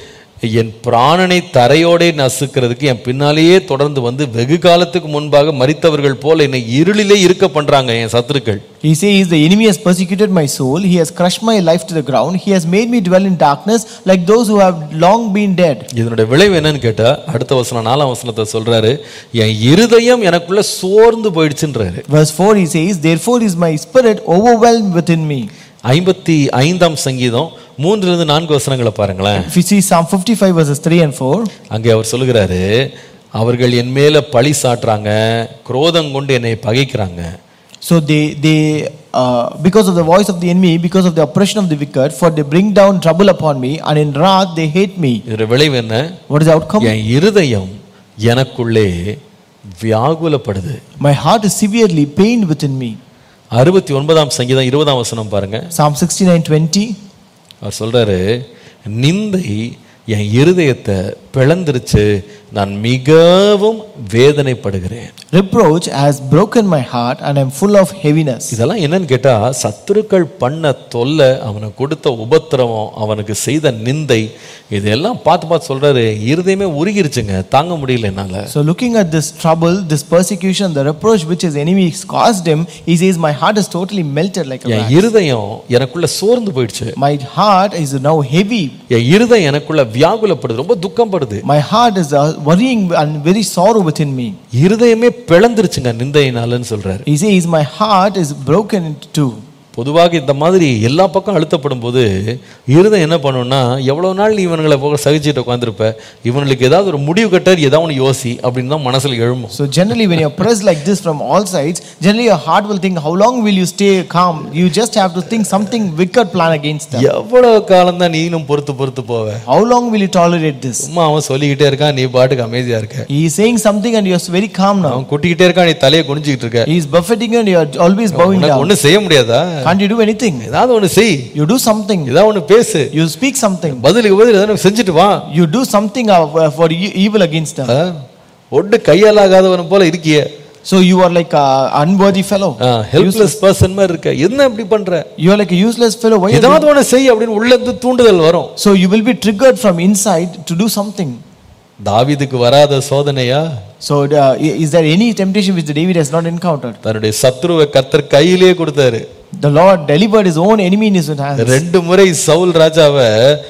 என் பிராணனை தரையோடே நசுக்கிறதுக்கு என் பின்னாலேயே தொடர்ந்து வந்து வெகு காலத்துக்கு முன்பாக மரித்தவர்கள் போல என்னை இருளிலே இருக்க பண்றாங்க என் சத்துருக்கள் He says, The enemy has persecuted my soul. He has crushed my life to the ground. He has made me dwell in darkness like those who have long been dead. இதனுடைய விளைவு என்னன்னு கேட்டா அடுத்த வசனம் நாலாம் வசனத்தை சொல்றாரு என் இருதயம் எனக்குள்ள சோர்ந்து போயிடுச்சுன்றாரு Verse 4 he says, Therefore is my spirit overwhelmed within me. ஐம்பத்தி ஐந்தாம் சங்கீதம் மூன்றுல இருந்து நான்கு வசனங்களை பாருங்களேன் If you see Psalm 55 verses 3 and 4, அங்கே அவர் சொல்லுகிறாரு அவர்கள் என் மேல பழி சாட்டுறாங்க குரோதம் கொண்டு என்னை பகைக்கிறாங்க so they, they uh, because of the voice of the enemy, because of the oppression of the wicked, for they bring down trouble upon me, and in wrath they hate me. இதோட விளைவு என்ன What is the outcome? என் இருதயம் எனக்குள்ளே வியாகுலப்படுது My heart is severely pained within me. அறுபத்தி ஒன்பதாம் சங்கீதம் இருபதாம் வசனம் பாருங்க Psalm 69 20. அவர் சொல்றாரு நிந்தை என் இருதயத்தை பிளந்துருச்சு நான் மிகவும் வேதனைப்படுகிறேன் Reproach has broken my heart, and I am full of heaviness. இதெல்லாம் என்னன்னு கேட்டா சத்துருக்கள் பண்ண தொல்லை அவனுக்கு கொடுத்த உபத்திரவம் அவனுக்கு செய்த நிந்தை இதெல்லாம் பார்த்து பார்த்து சொல்றாரு இருதயமே உருகிருச்சுங்க தாங்க முடியல என்னால So, looking at this trouble, this persecution, the reproach which his enemies caused him, he says, My heart is totally melted like a N wax. இருதயம் எனக்குள்ள சோர்ந்து போயிடுச்சு My heart is now heavy. என் இருதயம் எனக்குள்ள வியாகுலப்படுது ரொம்ப துக்கம் படுது My heart is uh, worrying and very sorrow within me. இருதயமே பிளந்துருச்சுங்க நிந்தையினாலன்னு சொல்றாரு He says, My heart is broken into two. பொதுவாக இந்த மாதிரி எல்லா பக்கம் அழுத்தப்படும் போது இருதயம் என்ன பண்ணும்னா எவ்வளவு நாள் நீ இவனுங்களை போக சகிச்சுட்டு உட்காந்துருப்ப இவனுக்கு ஏதாவது ஒரு முடிவு கட்டார் ஏதாவது ஒன்று யோசி அப்படின்னு தான் மனசுல எழும்பும் So, generally, when you're pressed like this from all sides, generally your heart will think, How long will you stay calm? You just have to think something wicked plan against them. எவ்வளவு காலம் தான் நீனும் பொறுத்து பொறுத்து போவ How long will you tolerate this? சும்மா அவன் சொல்லிக்கிட்டே இருக்கான் நீ பாட்டுக்கு அமைதியா இருக்க He is saying something and you're very calm now. அவன் கொட்டிக்கிட்டே இருக்கான் நீ தலையை குனிஞ்சுக்கிட்டு இருக்க He is buffeting you and you're always bowing உனக்கு down. ஒண்ணும் செய்ய முடியாதா Can't you do anything? ஏதாவது ஒண்ணு செய் You do something. ஏதாவது ஒண்ணு பேசு You speak something. பதிலுக்கு பதில் ஏதாவது செஞ்சுட்டு வா You do something uh, for e- evil against them. ஆ? ஒட்டு கையாலாகாதவன் போல இருக்கியே So you are like a unworthy fellow. Helpless person மாதிரி இருக்க என்ன இப்படி பண்ற You are like a useless fellow. Why? are you- ஏதாவது ஒண்ணு செய் அப்படின்னு உள்ள இருந்து தூண்டுதல் வரும் So you will be triggered from inside to do something. தாவீதுக்கு வராத சோதனையா So uh, i- is there any temptation which David has not encountered? தன்னுடைய சத்ருவை கத்தர் கையிலே கொடுத்தாரு The Lord delivered his own enemy in his own hands. ரெண்டு முறை சவுல் ராஜாவை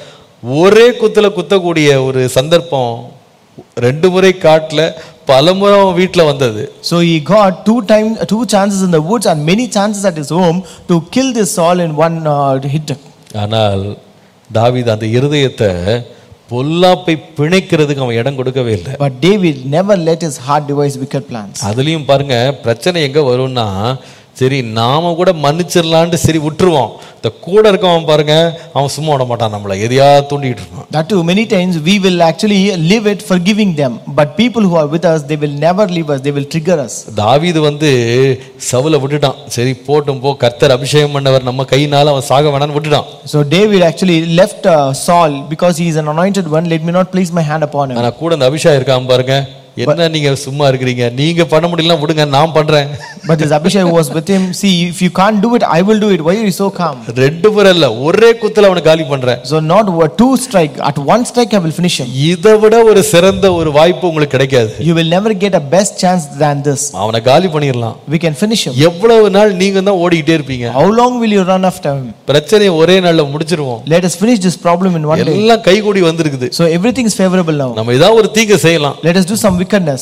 ஒரே குத்துல குத்தக்கூடிய ஒரு சந்தர்ப்பம் ரெண்டு முறை காட்டுல பல முறை அவன் வீட்டுல வந்தது So he got two time, two chances in the woods and many chances at his home to kill this Saul in one uh, hit. ஆனால் தாவீது அந்த இருதயத்தை பொல்லாப்பை பிணைக்கிறதுக்கு அவன் இடம் கொடுக்கவே இல்லை But David never let his heart devise wicked plans. அதுலயும் பாருங்க பிரச்சனை எங்க வரும்னா சரி நாம கூட மன்னிச்சிடலான்ட்டு சரி விட்டுருவோம் இந்த கூட இருக்கவன் பாருங்க அவன் சும்மா விட மாட்டான் நம்மள எதையா தூண்டிட்டு இருப்பான் That too, many times we will actually live it forgiving them. But people who are with us, they will never leave us, they will trigger us. தாவீது வந்து சவுல விட்டுட்டான் சரி போட்டும் போ கர்த்தர் அபிஷேகம் பண்ணவர் நம்ம கையினால அவன் சாக வேணாம்னு விட்டுட்டான் So David actually left uh, Saul because he is an anointed one. Let me not place my hand upon him. ஆனா கூட அந்த அபிஷேகம் இருக்கான் பாருங்க என்ன நீங்க சும்மா இருக்கிறீங்க நீங்க பண்ண முடியலாம் விடுங்க நான் பண்றேன் But this Abishai who was with him, see, if you can't do it, I will do it. Why are you so calm? ரெண்டு முறை இல்ல ஒரே குத்துல அவனை காலி பண்றேன் So not one- two strike, at one strike I will finish him. இதை விட ஒரு சிறந்த ஒரு வாய்ப்பு உங்களுக்கு கிடைக்காது You will never get a best chance than this. அவனை காலி பண்ணிடலாம் We can finish him. எவ்வளவு நாள் நீங்க தான் ஓடிக்கிட்டே இருப்பீங்க How long will you run after him? பிரச்சனையை ஒரே நாள்ல முடிச்சிருவோம் Let us finish this problem in one day. எல்லாம் கைகூடி வந்திருக்குது So everything is favorable now. நம்ம ஏதாவது ஒரு தீங்கு செய்யலாம் Let us do some wickedness.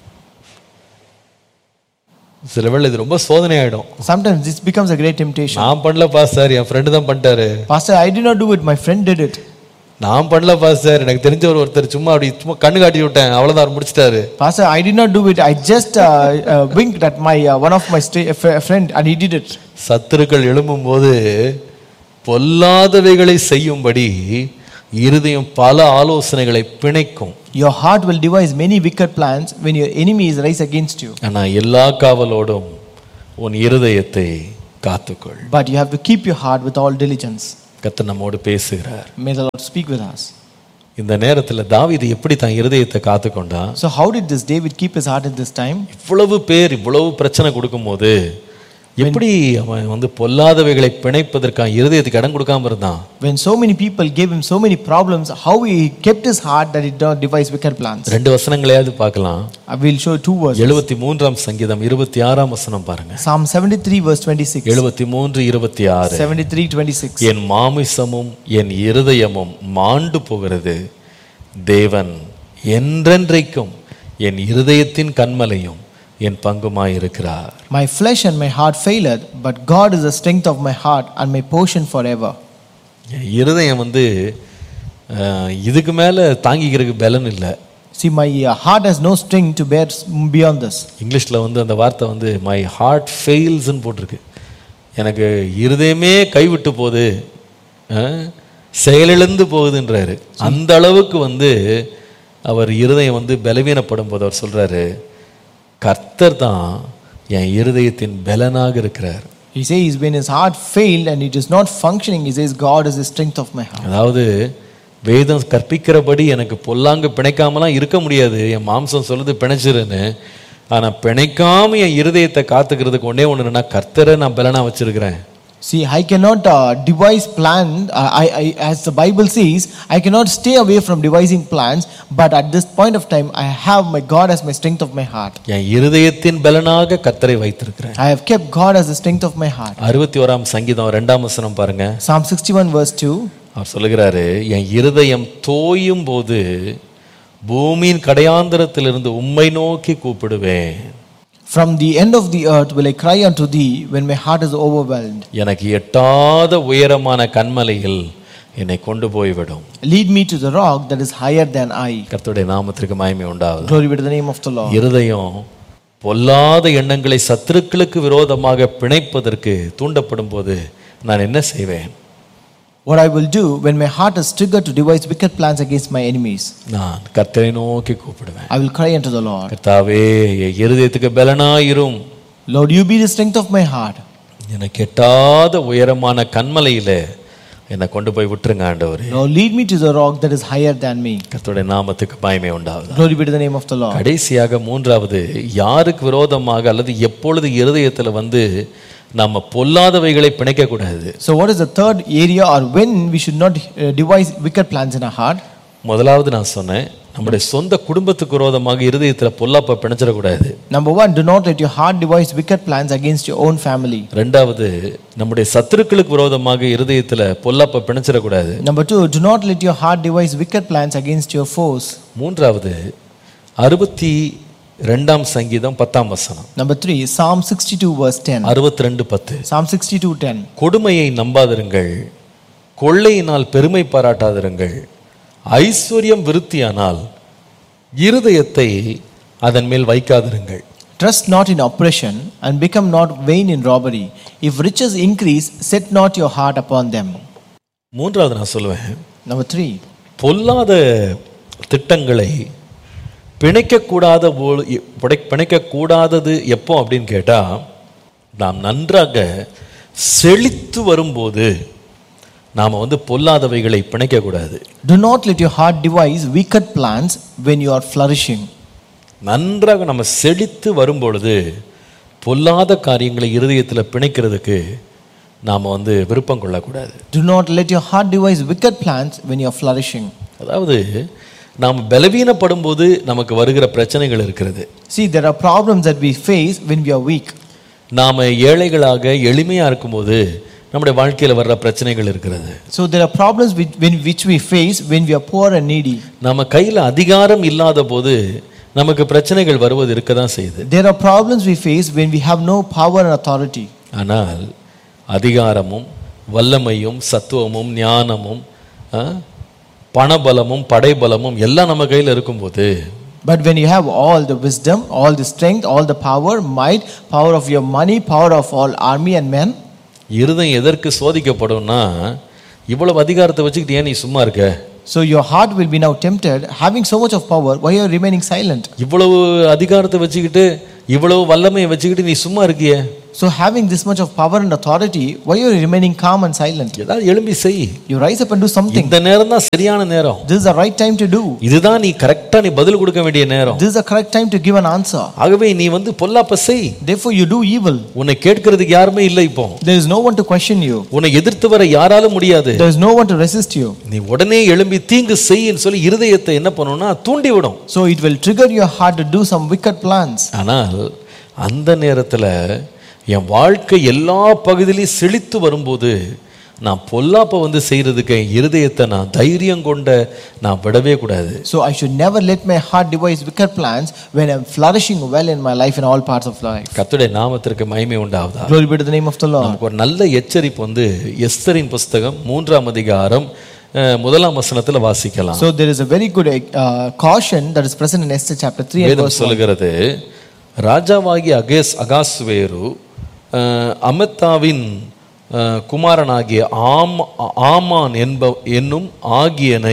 சில வேளை இது ரொம்ப சோதனை ஆயிடும் Sometimes this becomes a great temptation. நான் பண்ணல பாஸ்டர் என் ஃப்ரெண்டு தான் பண்ணிட்டாரு Pastor, I did not do it, my friend did it. நான் பண்ணல பாஸ்டர் எனக்கு தெரிஞ்ச ஒரு ஒருத்தர் சும்மா அப்படி சும்மா கண்ணு காட்டி விட்டேன் அவ்வளவுதான் அவர் முடிச்சிட்டாரு Pastor, I did not do it. I just uh, uh, winked at my uh, one of my sta- fr- friend and he did it. சத்துருக்கள் எழும்பும்போது பொல்லாதவைகளை செய்யும்படி இருதயம் பல ஆலோசனைகளை பிணைக்கும் Your heart will devise many wicked plans when your enemies rise against you. ஆனா எல்லா காவலோடும் உன் இருதயத்தை காத்துக்கொள் But you have to keep your heart with all diligence. கர்த்தர் நம்மோடு பேசுகிறார் May the Lord speak with us. இந்த நேரத்துல தாவீது எப்படி தன் இருதயத்தை காத்துக்கொண்டான் So, how did this David keep his heart at this time? இவ்வளவு பேர் இவ்வளவு பிரச்சனை கொடுக்கும்போது எப்படி அவன் வந்து பொல்லாதவைகளை பிணைப்பதற்காக இருதயத்துக்கு இடம் கொடுக்காம இருந்தான் When so many people gave him so many problems, how he kept his heart that he did not devise wicked plans? ரெண்டு வசனங்களையாவது பார்க்கலாம் I will show two verses. எழுபத்தி மூன்றாம் சங்கீதம் இருபத்தி ஆறாம் வசனம் பாருங்க Psalm 73, verse 26. எழுபத்தி மூன்று இருபத்தி ஆறு 73, 26. என் மாமிசமும் என் இருதயமும் மாண்டு போகிறது தேவன் என்றென்றைக்கும் என் இருதயத்தின் கண்மலையும் என் பங்குமாயிருக்கிறார் My flesh and my heart faileth, but God is the strength of my heart and my portion forever. என் இருதயம் வந்து அஹ், இதுக்கு மேல தாங்கிக்கிறதுக்கு பலன் இல்லை See, my uh, heart has no strength to bear s- beyond this. இங்கிலீஷில் வந்து அந்த வார்த்தை வந்து மை ஹார்ட் ஃபெயில்ஸ்ன்னு போட்டிருக்கு எனக்கு இருதயமே கைவிட்டு போகுது அஹ், செயலிழந்து போகுதுன்றாரு அந்த அளவுக்கு வந்து அவர் இருதயம் வந்து பலவீனப்படும் போது அவர் சொல்றாரு கர்த்தர் தான் என் இருதயத்தின் பலனாக இருக்கிறார் He says, when his heart failed and it is not functioning, he says, God is the strength of my heart. அதாவது வேதம் கற்பிக்கிறபடி எனக்கு பொல்லாங்கு பிணைக்காமலாம் இருக்க முடியாது என் மாம்சம் சொல்லுது பிணைச்சிருன்னு ஆனா பிணைக்காம என் இருதயத்தை காத்துக்கிறதுக்கு ஒண்ணே ஒண்ணுன்னா கர்த்தரை நான் பலனா வச்சிருக்கிறேன் See, I cannot uh, devise plan. Uh, I, I, as the Bible says, I cannot stay away from devising plans. But at this point of time, I have my God as my strength of my heart. என் இருதயத்தின் பலனாக கர்த்தரை வைத்திருக்கிறேன் I have kept God as the strength of my heart. அறுபத்தி ஓராம் சங்கீதம் ரெண்டாம் வசனம் பாருங்க Psalm 61, verse 2. அவர் சொல்லுகிறாரு என் இருதயம் தோயும் போது பூமியின் கடையாந்திரத்திலிருந்து உம்மை நோக்கி கூப்பிடுவேன் From the end of the earth will I cry unto thee when my heart is overwhelmed. எனக்கு எட்டாத உயரமான கண்மலையில் என்னை கொண்டு போய்விடும் Lead me to the rock that is higher than I. கர்த்தருடைய நாமத்திற்கு மகிமை உண்டாகுது Glory be to the name of the Lord. இருதயம் பொல்லாத எண்ணங்களை சத்துருக்களுக்கு விரோதமாக பிணைப்பதற்கு தூண்டப்படும் போது நான் என்ன செய்வேன் What I will do when my heart is triggered to devise wicked plans against my enemies, நான் கர்த்தரை நோக்கி கூப்பிடுவேன் I will cry unto the Lord. கர்த்தாவே என் இருதயத்துக்கு பலனாயிரும் Lord, you be the strength of my heart. எனக்கு எட்டாத உயரமான கண்மலையில என்னை கொண்டு போய் விட்டுருங்க ஆண்டவரே Lord, lead me to the rock that is higher than me. கர்த்தருடைய நாமத்துக்கு மகிமை உண்டாகுது Glory be to the name of the Lord. கடைசியாக மூன்றாவது யாருக்கு விரோதமாக அல்லது எப்பொழுது இருதயத்துல வந்து நம்ம பொல்லாதவைகளை பிணைக்க கூடாது So, what is the third area or when we should not uh, devise wicked plans in our heart? முதலாவது நான் சொன்னேன் நம்முடைய சொந்த குடும்பத்துக்கு விரோதமாக இருதயத்துல பொல்லாப்ப பிணைச்சிடக்கூடாது Number one, do not let your heart devise wicked plans against your own family. ரெண்டாவது நம்முடைய சத்துருக்களுக்கு விரோதமாக இருதயத்துல பொல்லாப்ப பிணைச்சிடக்கூடாது Number two, do not let your heart devise wicked plans against your foes. மூன்றாவது அறுபத்தி ரெண்டாம் சங்கீதம் பத்தாம் வசனம் Number three, Psalm 62, verse 10. அறுபத்தி ரெண்டு பத்து Psalm 62, 10. கொடுமையை நம்பாதிருங்கள் கொள்ளையினால் பெருமை பாராட்டாதிருங்கள் ஐஸ்வர்யம் விருத்தியானால் இருதயத்தை அதன் மேல் வைக்காதிருங்கள் Trust not in oppression and become not vain in robbery. If riches increase, set not your heart upon them. மூன்றாவது நான் சொல்லுவேன் Number three, பொல்லாத திட்டங்களை பிணைக்கக்கூடாத போல் பிணை- பிணைக்கக்கூடாதது எப்போ அப்படின்னு கேட்டா நாம் நன்றாக செழித்து வரும்போது நாம் வந்து பொல்லாதவைகளை பிணைக்கக்கூடாது do not let your heart devise wicked plans when you are flourishing. நன்றாக நம்ம செழித்து வரும்பொழுது பொல்லாத காரியங்களை இருதயத்தில் பிணைக்கிறதுக்கு நாம் வந்து விருப்பம் கொள்ளக்கூடாது Do not let your heart devise wicked plans when you are flourishing. அதாவது நாம் பலவீனப்படும் போது நமக்கு வருகிற பிரச்சனைகள் இருக்கிறது See, there are problems that we face when we are weak. நாம் ஏழைகளாக எளிமையாக இருக்கும்போது நம்முடைய வாழ்க்கையில் வர்ற பிரச்சனைகள் இருக்கிறது So, there are problems which, when, which we face when we are poor and needy. நம்ம கையில் அதிகாரம் இல்லாத போது நமக்கு பிரச்சனைகள் வருவது இருக்க தான் செய்யுது There are problems we face when we have no power and authority. ஆனால் அதிகாரமும் வல்லமையும் சத்துவமும் ஞானமும் ஆ, பணபலமும் படைபலமும் எல்லாம் நம்ம கையில் இருக்கும்போது But when you have all the wisdom, all the strength, all the power, might, power of your money, power of all army and men, இருதயம் எதற்கு சோதிக்கப்படும்னா இவ்வளவு அதிகாரத்தை வச்சுக்கிட்டு ஏன் நீ சும்மா இருக்க so your heart will be now tempted, having so much of power, why you are remaining silent? இவ்வளவு அதிகாரத்தை வச்சுக்கிட்டு இவ்வளவு வல்லமையை வச்சுக்கிட்டு நீ சும்மா இருக்கியே So having this much of power and authority, why you are remaining calm and silent? ஏதாவது எழும்பி செய் You rise up and do something. இந்த நேரம் தான் சரியான நேரம் This is the right time to do. இதுதான் நீ கரெக்டா நீ பதில் கொடுக்க வேண்டிய நேரம் This is the correct time to give an answer. ஆகவே நீ வந்து பொல்லாப்ப செய் Therefore, you do evil. உன்னை கேட்கறதுக்கு யாருமே இல்லை இப்போ There is no one to question you. உன்னை எதிர்த்து வர யாராலும் முடியாது There is no one to resist you. நீ உடனே எழும்பி தீங்கு செய்யின்னு சொல்லி இருதயத்தை என்ன பண்ணும்னா தூண்டி விடும் So it will trigger your heart to do some wicked plans. ஆனால் அந்த நேரத்துல என் வாழ்க்கை எல்லா பகுதியிலையும் செழித்து வரும்போது நான் பொல்லாப்ப வந்து செய்யறதுக்கு என் இருதயத்தை நான் தைரியம் கொண்ட நான் விடவே கூடாது So I should never let my heart devise wicked plans when I'm flourishing well in my life in all parts of life. கர்த்தருடைய நாமத்திற்கு மகிமை உண்டாவதா Glory be to the name of the Lord. நமக்கு ஒரு நல்ல எச்சரிப்பு வந்து எஸ்தரின் புஸ்தகம் மூன்றாம் அதிகாரம் அஹ், முதலாம் வசனத்துல வாசிக்கலாம் So there is a very good uh, caution that is present in Esther chapter 3 and வேதம் verse 1. சொல்லுகிறது ராஜாவாகிய அகேஸ் அகாஸ்வேரு அஹ், அமெத்தாவின் அஹ், குமாரனாகிய ஆம் ஆமான் என்ப என்னும் ஆகியனை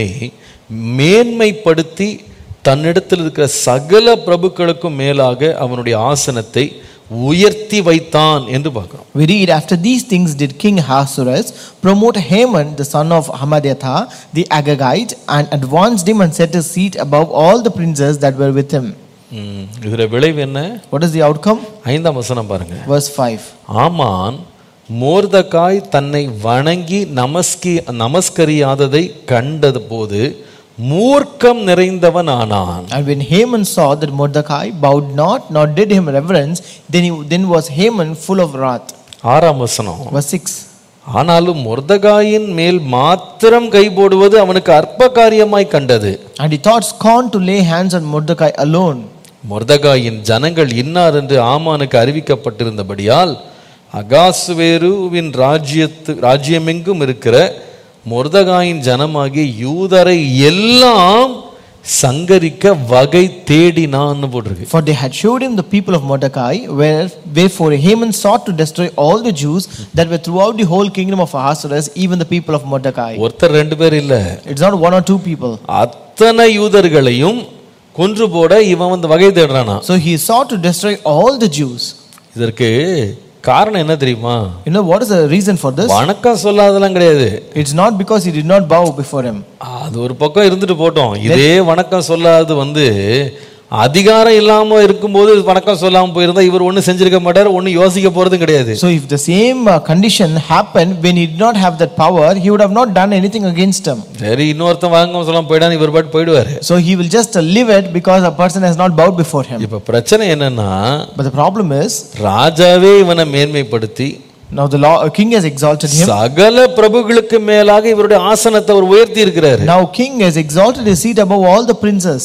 மேன்மைப்படுத்தி தன்னிடத்தில் இருக்கிற சகல பிரபுக்களுக்கும் மேலாக அவனுடைய ஆசனத்தை உயர்த்தி வைத்தான் என்று பார்க்கிறோம் We read, After these things did King Ahasuerus promote Haman, the son of Hammedatha, the Agagite, and advanced him and set his seat above all the princes that were with him. ம், இதுல விளைவு என்ன What is the outcome? ஐந்தாம் வசனம் பாருங்க Verse 5. ஆமான் மோர்தகாய் தன்னை வணங்கி நமஸ்கி நமஸ்கரியாததை கண்டது போது மூர்க்கம் நிறைந்தவன் ஆனான் And when Haman saw that Mordecai bowed not, nor did him reverence, then, he, then was Haman full of wrath. ஆறாம் வசனம் Verse 6. ஆனாலும் மொர்தகாயின் மேல் மாத்திரம் கை போடுவது அவனுக்கு அற்ப காரியமாய் கண்டது And he thought scorn to lay hands on Mordecai alone. மொர்தகாயின் ஜனங்கள் இன்னார் என்று ஆமானுக்கு அறிவிக்கப்பட்டிருந்தபடியால் அகாசுவேருவின் ராஜ்யத்து ராஜ்யமெங்கும் இருக்கிற மொர்தகாயின் ஜனமாகிய யூதரை எல்லாம் சங்கரிக்க வகை தேடினான்னு போட்டிருக்கு For they had showed him the people of Mordecai, where, wherefore Haman sought to destroy all the Jews that were throughout the whole kingdom of Ahasuerus, even the people of Mordecai. ஒருத்தர் ரெண்டு பேர் இல்ல It's not one or two people. அத்தனை யூதர்களையும் கொன்று போட இவன் வந்து வகை தேடுறானா So he sought to destroy all the Jews. இதற்கு காரணம் என்ன தெரியுமா You know what is the reason for this? வணக்கம் சொல்லாதெல்லாம் கிடையாது It's not because he did not bow before him. அது ஒரு பக்கம் இருந்துட்டு போட்டோம் இதே வணக்கம் சொல்லாதது வந்து அதிகாரம் இல்லாம இருக்கும்போது வணக்கம் சொல்லாம போயிருந்தா இவர் ஒண்ணும் செஞ்சிருக்க மாட்டார் ஒண்ணும் யோசிக்க போறதும் கிடையாது So if the same uh, condition happened when he did not have that power, he would have not done anything against him. சரி இன்னொருத்தன் வணக்கம் சொல்லாம போயிடான்னு இவர் பாட்டு போயிடுவாரு So he will just uh, leave it because a person has not bowed before him. இப்ப பிரச்சனை என்னன்னா But the problem is, ராஜாவே இவனை மேன்மைப்படுத்தி now the law, uh, king has exalted him. சகல பிரபுகளுக்கு மேலாக இவருடைய ஆசனத்தை அவர் உயர்த்தி இருக்கிறாரு Now king has exalted his seat above all the princes.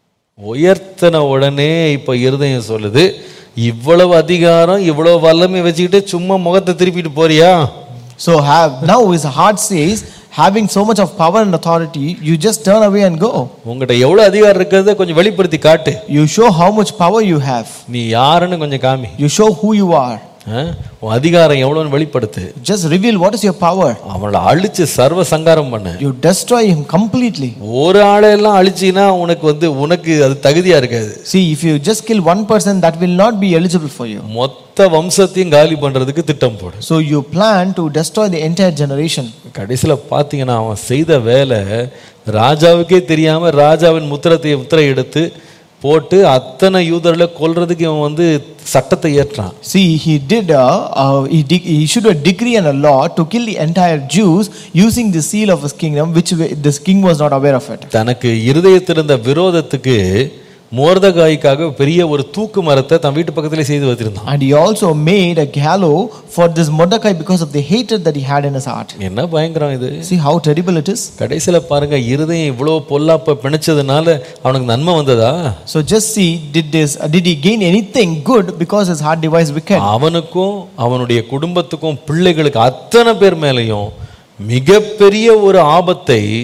உயர்த்தின உடனே இப்ப இருதயம் சொல்லுது இவ்வளவு அதிகாரம் இவ்வளவு வல்லமை வச்சுக்கிட்டு சும்மா முகத்தை திருப்பிட்டு போறியா So have now his heart says, having so much of power and authority, you just turn away and go. உங்ககிட்ட எவ்வளவு அதிகாரம் இருக்கிறத கொஞ்சம் வெளிப்படுத்தி காட்டு You show how much power you have. நீ யாருன்னு கொஞ்சம் காமி You show who you are. ஆ? உன் அதிகாரம் எவ்வளவுன்னு வெளிப்படுத்து Just reveal what is your power. அவனை அழிச்சு சர்வ சங்காரம் பண்ணு You destroy him completely. ஒரு ஆளையெல்லாம் அழிச்சினா உனக்கு வந்து உனக்கு அது தகுதியா இருக்காது See, if you just kill one person, that will not be eligible for you. மொத்த வம்சத்தையும் காலி பண்றதுக்கு திட்டம் போடு So you plan to destroy the entire generation. கடைசியில பாத்தீங்கன்னா அவன் செய்த வேலை ராஜாவுக்கே தெரியாம ராஜாவின் முத்திரத்தை முத்திரை எடுத்து போட்டு அத்தனை யூதர்களை கொல்றதுக்கு இவன் வந்து சட்டத்தை ஏற்றான் See, he did, uh, uh, he, de- he issued a decree and a law to kill the entire Jews using the seal of his kingdom, which wa- this king was not aware of it. தனக்கு இருதயத்தில் இருந்த விரோதத்துக்கு மோர்தகாய்க்காக பெரிய ஒரு தூக்கு மரத்தை தன் வீட்டு பக்கத்திலே செய்து வச்சிருந்தான் And he also made a gallows for this Mordecai because of the hatred that he had in his heart. என்ன பயங்கரம் இது See how terrible it is? கடைசியில பாருங்க இருதயம் இவ்வளோ பொல்லாப்ப பிணைச்சதுனால அவனுக்கு நன்மை வந்ததா So just see, did this, uh, did he gain anything good because his heart devised wicked? அவனுக்கும் அவனுடைய குடும்பத்துக்கும் பிள்ளைகளுக்கு அத்தனை பேர் மேலையும் மிகப்பெரிய ஒரு ஆபத்தை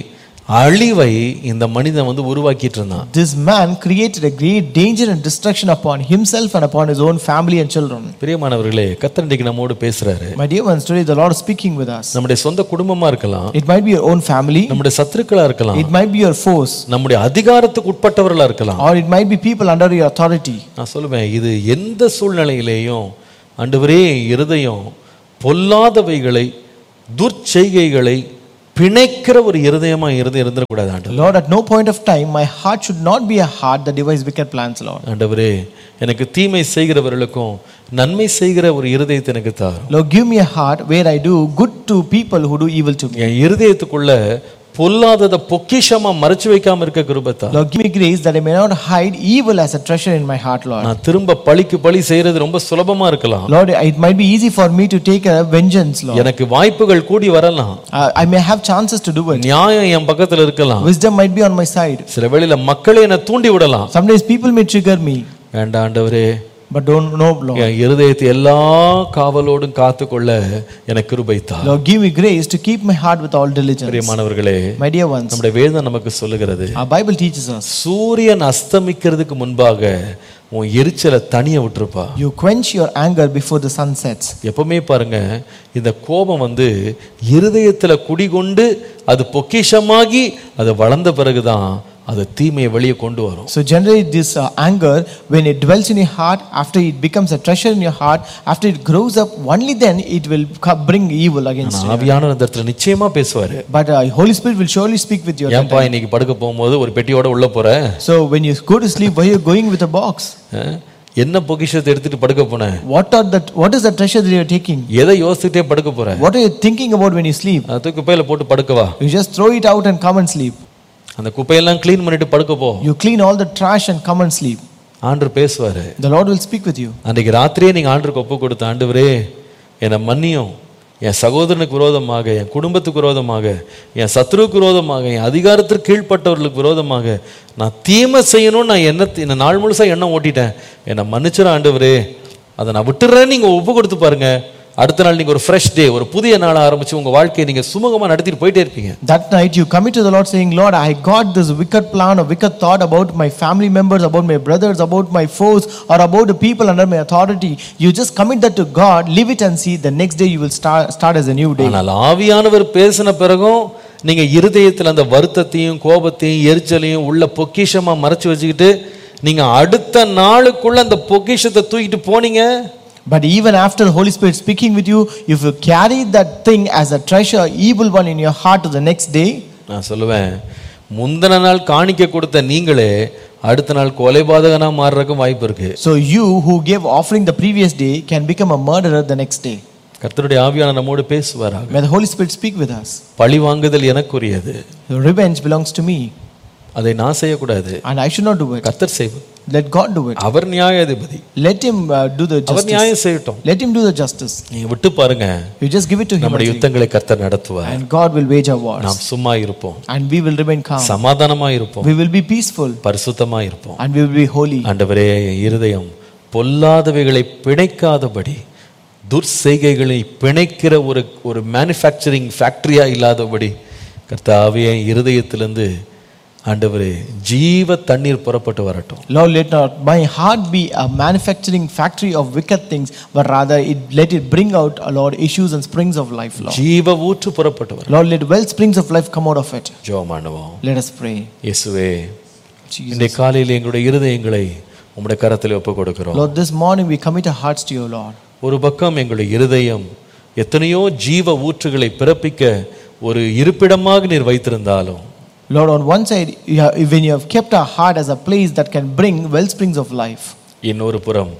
அழிவை இந்த மனிதன் வந்து உருவாக்கிட்டு இருந்தான் This man created a great danger and destruction upon himself and upon his own family and children. பிரியமானவர்களே கர்த்தர் இன்னைக்கு நம்மோடு பேசுறாரு My dear ones, today the Lord is speaking with us. நம்முடைய சொந்த குடும்பமா இருக்கலாம் It might be your own family, நம்முடைய சத்துருக்களா இருக்கலாம் it might be your foes, நம்முடைய அதிகாரத்துக்கு உட்பட்டவர்களா இருக்கலாம் or it might be people under your authority. நான் சொல்லுவேன் இது எந்த சூழ்நிலையிலேயும் ஆண்டவரே என் இருதயம் பொல்லாதவைகளை துர்ச்செய்கைகளை பிணைக்கிற ஒரு இருதயமா இருந்து இருந்துடக்கூடாது ஆண்டவர் Lord, at no point of time my heart should not be a heart that devises wicked plans, Lord. ஆண்டவரே எனக்கு தீமை செய்கிறவர்களுக்கும் நன்மை செய்கிற ஒரு இருதயத்தை எனக்கு தாரும் Lord, give me a heart where I do good to people who do evil to me. என் இருதயத்துக்குள்ள பொல்லாததை பொக்கிஷமா மறைச்சு வைக்காம இருக்க கிருபத்தா Lord, give me grace that I may not hide evil as a treasure in my heart, Lord. நான் திரும்ப பழிக்கு பழி செய்யறது ரொம்ப சுலபமா இருக்கலாம் Lord, it might be easy for me to take a vengeance, Lord. எனக்கு வாய்ப்புகள் கூடி வரலாம் Uh, I may have chances to do it. நியாயம் என் பக்கத்துல இருக்கலாம் Wisdom might be on my side. சில வேளையில மக்களே என்னை தூண்டி விடலாம் Sometimes people may trigger me, வேண்டாம் ஆண்டவரே but don't know, Lord. என் இருதயத்தை எல்லா காவலோடும் காத்துக்கொள்ள எனக்கு கிருபைத்தா Lord, give me grace to keep my heart with all diligence. பிரியமானவர்களே My dear ones, நம்முடைய வேதம் நமக்கு சொல்லுகிறது our Bible teaches us சூரியன் அஸ்தமிக்கிறதுக்கு முன்பாக உன் எரிச்சலை தனிய விட்டுருப்பா you quench your anger before the sun sets. எப்பவுமே பாருங்க இந்த கோபம் வந்து இருதயத்துல குடிகொண்டு அது பொக்கிஷமாகி அது வளர்ந்த பிறகுதான் அது தீமையை வெளியே கொண்டு வரும் So generally this uh, anger, when it dwells in your heart, after it becomes a treasure in your heart, after it grows up, only then it will co- bring evil against ஆனா you. ஆவியான அந்த இடத்துல நிச்சயமா பேசுவாரு But uh, Holy Spirit will surely speak with you. at that ஏன்பா இன்னைக்கு படுக்க போகும்போது ஒரு பெட்டியோட உள்ள போற So when you go to sleep, why are you going with a box? அஹ், என்ன பொக்கிஷத்தை எடுத்துட்டு படுக்க போன What are that? What is the treasure that you are taking? எதை யோசிச்சுட்டே படுக்க போற What are you thinking about when you sleep? அதை தூக்கி குப்பையில போட்டு படுக்கவா You just throw it out and come and sleep. அந்த குப்பையெல்லாம் க்ளீன் பண்ணிட்டு படுக்க போ You clean all the trash and come and sleep. ஆண்டு பேசுவாரு The Lord will speak with you. அன்றைக்கு ராத்திரியே நீங்க ஆண்டுக்கு ஒப்பு கொடுத்த ஆண்டவரே என்னை மன்னியும் என் சகோதரனுக்கு விரோதமாக என் குடும்பத்துக்கு விரோதமாக என் சத்ருவுக்கு விரோதமாக என் அதிகாரத்திற்கு கீழ்ப்பட்டவர்களுக்கு விரோதமாக நான் தீமை செய்யணும்னு நான் என்ன இந்த நாள் முழுசா எண்ணம் ஓட்டிட்டேன் என்னை மன்னிச்சிடும் ஆண்டவரே அதை நான் விட்டுறேன்னு நீங்க ஒப்பு கொடுத்து பாருங்க அடுத்த நாள் நீங்க ஒரு ஃப்ரெஷ் டே ஒரு புதிய நாளை ஆரம்பிச்சு உங்க வாழ்க்கையை நீங்க சுமூகமா நடத்திட்டு போயிட்டே இருப்பீங்க That night you commit to the Lord saying, Lord, I got this wicked plan or wicked thought about my family members, about my brothers, about my foes, or about the people under my authority. You just commit that to God, leave it and see. The next day you will start, start as a new day. ஆனால் ஆவியானவர் பேசின பிறகும் நீங்க இருதயத்தில் அந்த வருத்தத்தையும் கோபத்தையும் எரிச்சலையும் உள்ள பொக்கிஷமா மறைச்சு வச்சுக்கிட்டு நீங்க அடுத்த நாளுக்குள்ள அந்த பொக்கிஷத்தை தூக்கிட்டு போனீங்க But even after the Holy Spirit speaking with you, if you carry that thing as a treasure, evil one in your heart to the next day, நான் சொல்லுவேன் முந்தின நாள் காணிக்க கொடுத்த நீங்களே அடுத்த நாள் கொலைபாதகனா மாறுறதுக்கும் வாய்ப்பு இருக்கு so you who gave offering the previous day can become a murderer the next day. கர்த்தருடைய ஆவியான நம்மோடு பேசுவாராக May the Holy Spirit speak with us. பழி வாங்குதல் எனக்குரியது Revenge belongs to me, அதை நான் செய்யக்கூடாது and I should not do it. கர்த்தர் செய்வது Let God do it. அவர் நியாயாதிபதி Let Him uh, do the our justice. நியாயம் செய்யட்டும் Let Him do the justice. நீங்க விட்டு பாருங்க You just give it to Him, நம்முடைய and see. யுத்தங்களை கர்த்தர் நடத்துவார் and God will wage our wars, நாம் சும்மா இருப்போம் and we will remain calm. சமாதானமா இருப்போம் We will be peaceful, பரிசுத்தமா இருப்போம் and we will be holy. ஆண்டவரே என் இருதயம் பொல்லாதவைகளை பிணைக்காதபடி துர்செய்கைகளை பிணைக்கிற ஒரு ஒரு மேனுஃபேக்சரிங் ஃபேக்டரியா இல்லாதபடி கர்த்தாவே என் இருதயத்திலிருந்து ஆண்டவரே ஜீவ தண்ணீர் புறப்பட்டு வரட்டும் Lord, let not my heart be a manufacturing factory of wicked things, but rather it, let it bring out, uh, Lord, issues and springs of life, Lord. ஜீவ ஊற்று புறப்பட்டு வரும் Lord, let well springs of life come out of it. ஜோமானுவோம் Let us pray. இயேசுவே Jesus. இன்றைய காலையில் எங்களுடைய இருதயங்களை உம்முடைய கரத்தில் ஒப்பு கொடுக்கிறோம் Lord, this morning we commit our hearts to you, Lord. ஒரு பக்கம் எங்களுடைய இருதயம் எத்தனையோ ஜீவ ஊற்றுகளை பிறப்பிக்க ஒரு இருப்பிடமாக நீர் வைத்திருந்தாலும் Lord, on one side, you have, when you have kept our heart as a place that can bring well springs of life, இன்னொரு புறம்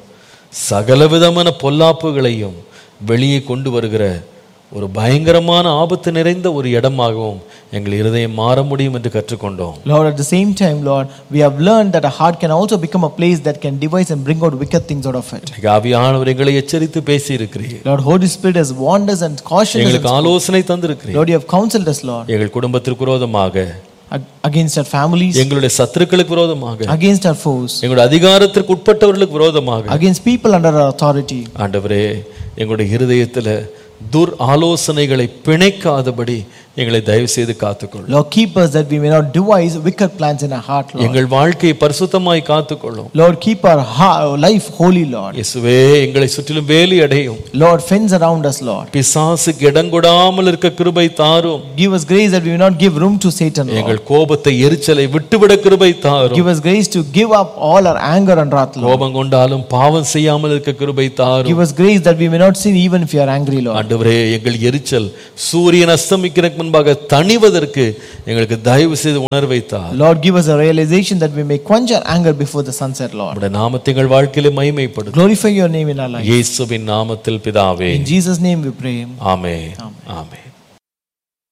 சகலவிதமான பொல்லாப்புகளையும் வெளியே கொண்டு வருகிற ஒரு பயங்கரமான ஆபத்து நிறைந்த ஒரு இடமாகவும் எங்கள் இருதயம் மாற முடியும் என்று கற்றுக்கொண்டோம் Lord, at the same time, Lord, we have learned that a heart can also become a place that can devise and bring out wicked things out of it. இன்னைக்கு ஆவியானவர் எங்களை எச்சரித்து பேசி இருக்கிறீர் Lord, Holy Spirit has warned us and cautioned us. எங்களுக்கு ஆலோசனை தந்திருக்கிறீர் Lord, you have counseled us, Lord, எங்கள் குடும்பத்திற்கு விரோதமாக ag- against our families, எங்களுடைய சத்துருக்களுக்கு விரோதமாக against our foes, எங்களுடைய அதிகாரத்திற்கு உட்பட்டவர்களுக்கு விரோதமாக against people under our authority. ஆண்டவரே எங்களுடைய இருதயத்தில் துர் ஆலோசனைகளை பிணைக்காதபடி எங்களை தயவு செய்து காத்துக்கொள்ளும் Lord, keep us that we may not devise wicked plans in our heart, Lord. எங்கள் வாழ்க்கையை பரிசுத்தமாய் காத்துக்கொள்ளும் Lord, keep our ha- life holy, Lord. இயேசுவே எங்களை சுற்றிலும் வேலி அடையும் Lord, fence around us, Lord. பிசாசுக்கு இடங்கொடாமல் இருக்க கிருபை தாரும் Give us grace that we will not give room to Satan, Lord. எங்கள் கோபத்தை எரிச்சலை விட்டுவிட கிருபை தாரும் Give us grace to give up all our anger and wrath, Lord. கோபம் கொண்டாலும் பாவம் செய்யாமல் இருக்க கிருபை தாரும் Give us grace that we may not sin even if we are angry, Lord. ஆண்டவரே எங்கள் எரிச்சல் சூரியன் அஸ்தமிக்கிறதுக்கு முன்பாக தணிவதற்கு எங்களுக்கு தயவு செய்து உணர்வை தார் Lord, give us a realization that we may quench our anger before the sunset, Lord. உம்முடைய நாமத்தை எங்கள் வாழ்க்கையில மகிமைப்படும் Glorify your name in our life. இயேசுவின் நாமத்தில் பிதாவே In Jesus' name we pray. ஆமே ஆமே